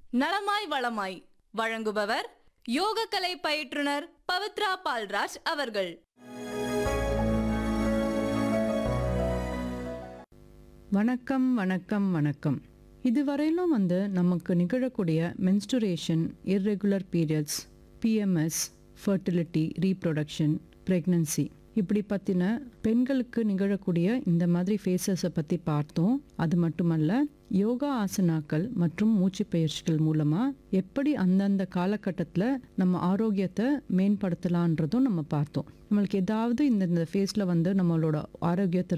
நலமாய் வளமாய் வழங்குபவர் யோகக்கலை பயிற்றுனர் பவித்ரா பால்ராஜ் அவர்கள் வணக்கம் வணக்கம் வணக்கம் இதுவரையிலும் வந்து நமக்கு நிகழக்கூடிய menstruation irregular periods PMS fertility reproduction pregnancy இப்படி பற்றின பெண்களுக்கு நிகழக்கூடிய இந்த மாதிரி ஃபேஸஸை பற்றி பார்த்தோம் அது மட்டுமல்ல யோகா ஆசனாக்கள் மற்றும் மூச்சு பயிற்சிகள் மூலமாக எப்படி அந்தந்த காலகட்டத்தில் நம்ம ஆரோக்கியத்தை மேம்படுத்தலான்றதும் நம்ம பார்த்தோம் நம்மளுக்கு ஏதாவது இந்த இந்த ஃபேஸில் வந்து நம்மளோட ஆரோக்கியத்தை